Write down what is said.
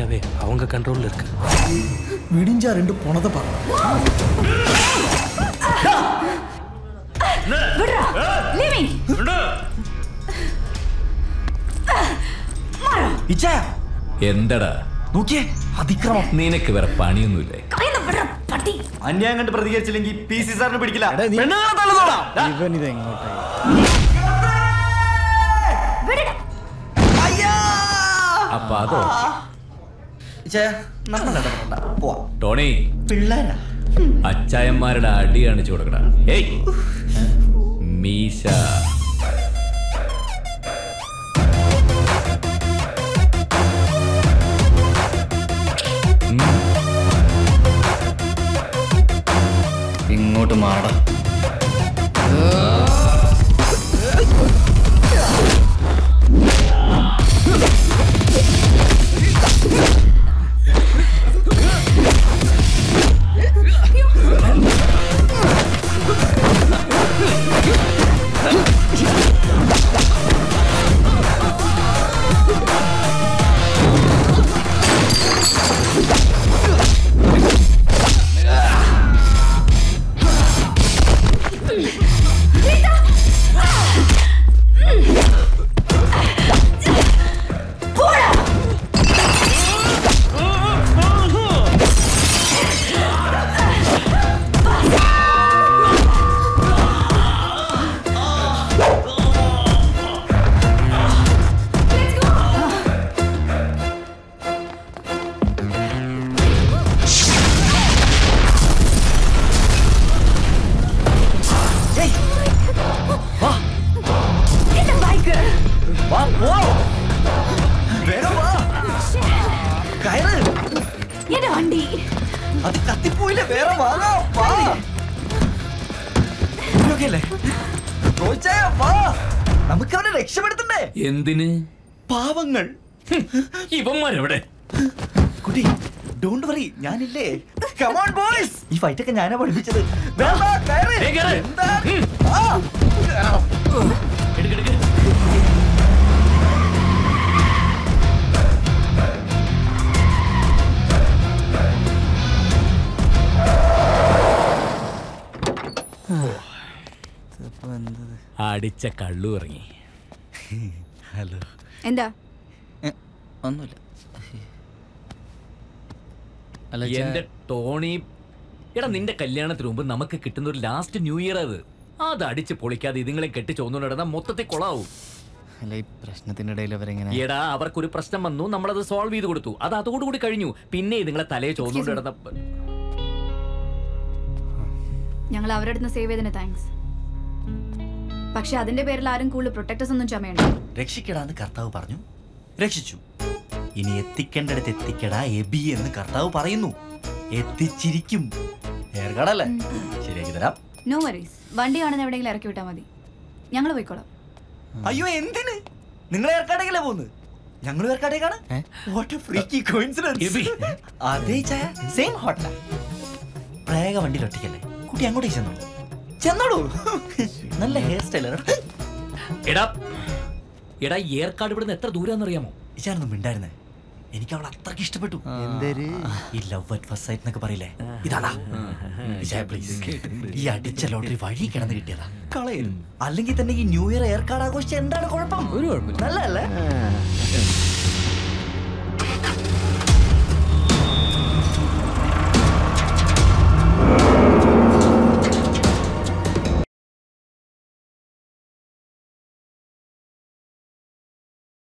ஃபுல்லாகவே அவங்க கண்ட்ரோலில் இருக்கு விடிஞ்சா ரெண்டு போனதை பார்க்கலாம் ഇച്ചാ എന്തടാ നോക്കിയേ അതിക്രമം നിനക്ക് വേറെ പണിയൊന്നുമില്ലേ അന്യായം കണ്ട് പ്രതികരിച്ചില്ലെങ്കിൽ പി സി സാറിന് പിടിക്കില്ല എടാ, നീ- പെണ്ണുങ്ങളെ തള്ളുന്നോടാ. ദാ. ഇവൻ ഇത് എങ്ങോട്ടായി അയ്യാ. അപ്പൊ അതോ ഇച്ചാ, നമ്മൾ ഇടപെടണ്ട. പോവാം. ടോണി പിള്ളേരാ അച്ചായന്മാരുടെ അടി കാണിച്ചു കൊടുക്കടാ ഏയ് മീശ ഇങ്ങോട്ട് മാടാ വാ, പോ. വേഗം വാ. കയറ്. എന്റെ വണ്ടി അത് കത്തിപ്പോയില്ലേ വേറെ വാങ്ങാം വാ ഇതൊക്കെ അല്ലേ റോയിച്ചായ, വാ നമുക്ക് അവനെ രക്ഷപ്പെടുത്തണ്ടേ എന്തിന് പാവങ്ങൾ ഇവന്മാരെവിടെ കുട്ടി ഡോണ്ട് വറി ഞാനില്ലേ കമോൺ ബോയ്സ് ഈ ഫൈറ്റ് ഒക്കെ ഞാനാ പഠിപ്പിച്ചത് വേണ്ട, കയറ്. ഏയ്, കയറ്. എന്താ? ആ. എടുക്കെടുക്ക് അടിച്ച കള്ളു ഇറങ്ങി ഹലോ എന്താ ഒന്നുമില്ല അല്ല എന്റെ ടോണി എടാ നിന്റെ കല്യാണത്തിന് മുമ്പ് നമുക്ക് കിട്ടുന്ന ഒരു ലാസ്റ്റ് ന്യൂ ഇയർ അത് അത് അടിച്ച് പൊളിക്കാതെ ഇതുങ്ങളെ കെട്ടി ചോന്നുകൊണ്ട് നടന്നാൽ മൊത്തത്തിൽ കൊളാവും അല്ല ഈ പ്രശ്നത്തിന്റെ ഇടയിൽ അവരെങ്ങനെ എടാ അവർക്കൊരു പ്രശ്നം വന്നു നമ്മളത് സോൾവ് ചെയ്ത് കൊടുത്തു അത് അതോടുകൂടി കഴിഞ്ഞു പിന്നെ ഇതുങ്ങളെ തലയെ ചോന്നുകൊണ്ട് നടന്ന ഞങ്ങൾ അവരുടെ അടുത്ത് സേവ് ചെയ്തതിന് താങ്ക്സ് പക്ഷെ അതിന്റെ പേരിൽ ആരും കൂടുതൽ പ്രൊട്ടക്ടേഴ്സ് ഒന്നും ചമയണ്ട രക്ഷിക്കടാന്ന് കർത്താവ് പറഞ്ഞു രക്ഷിച്ചു ഇനി എത്തിക്കേണ്ടടുത്ത് എത്തിക്കടാ എബി എന്ന് കർത്താവ് പറയുന്നു എത്തിച്ചിരിക്കും ഏർക്കാടല്ലേ ശരിയാക്കി തരാം നോ വറീസ് വണ്ടി കാണുന്ന എവിടെയെങ്കിലും ഇറക്കി വിട്ടാൽ മതി ഞങ്ങൾ പോയിക്കോളാം അയ്യോ എന്തിന് നിങ്ങൾ ഏർക്കാടേക്കല്ലേ പോകുന്നത് ഞങ്ങൾ ഏർക്കാടേക്കാണ് വാട്ട് എ ഫ്രീക്കി കോയിൻസിഡൻസ് എബി. അതേ ചായ സെയിം ഹോട്ടല പ്രേക വണ്ടിയിൽ ഒറ്റയ്ക്കല്ലേ കുട്ടി അങ്ങോട്ടേക്ക് ചെന്നോളൂ ചെന്നോളൂ നല്ല ഹെയർ സ്റ്റൈലർ എടാ എടാ ഏർക്കാട് ഇവിടുന്ന് എത്ര ദൂരാന്നറിയാമോ ഇച്ചാനൊന്നും മിണ്ടായിരുന്നേ എനിക്ക് അവൾ അത്രയ്ക്ക് ഇഷ്ടപ്പെട്ടു ഈ ലവ് അറ്റ് ഫസ്റ്റ് സൈറ്റ് എന്നൊക്കെ പറയില്ലേ ഇതാടാ വിജയ പ്ലീസ് ഈ അടിച്ച ലോട്ടറി വഴി കിടന്ന് കിട്ടിയതാ കളയും അല്ലെങ്കിൽ തന്നെ ഈ ന്യൂ ഇയർ എയർ കാർഡ് ആഘോഷിച്ച എന്താണ് കുഴപ്പം ഒരു കുഴപ്പമില്ല നല്ലല്ലേ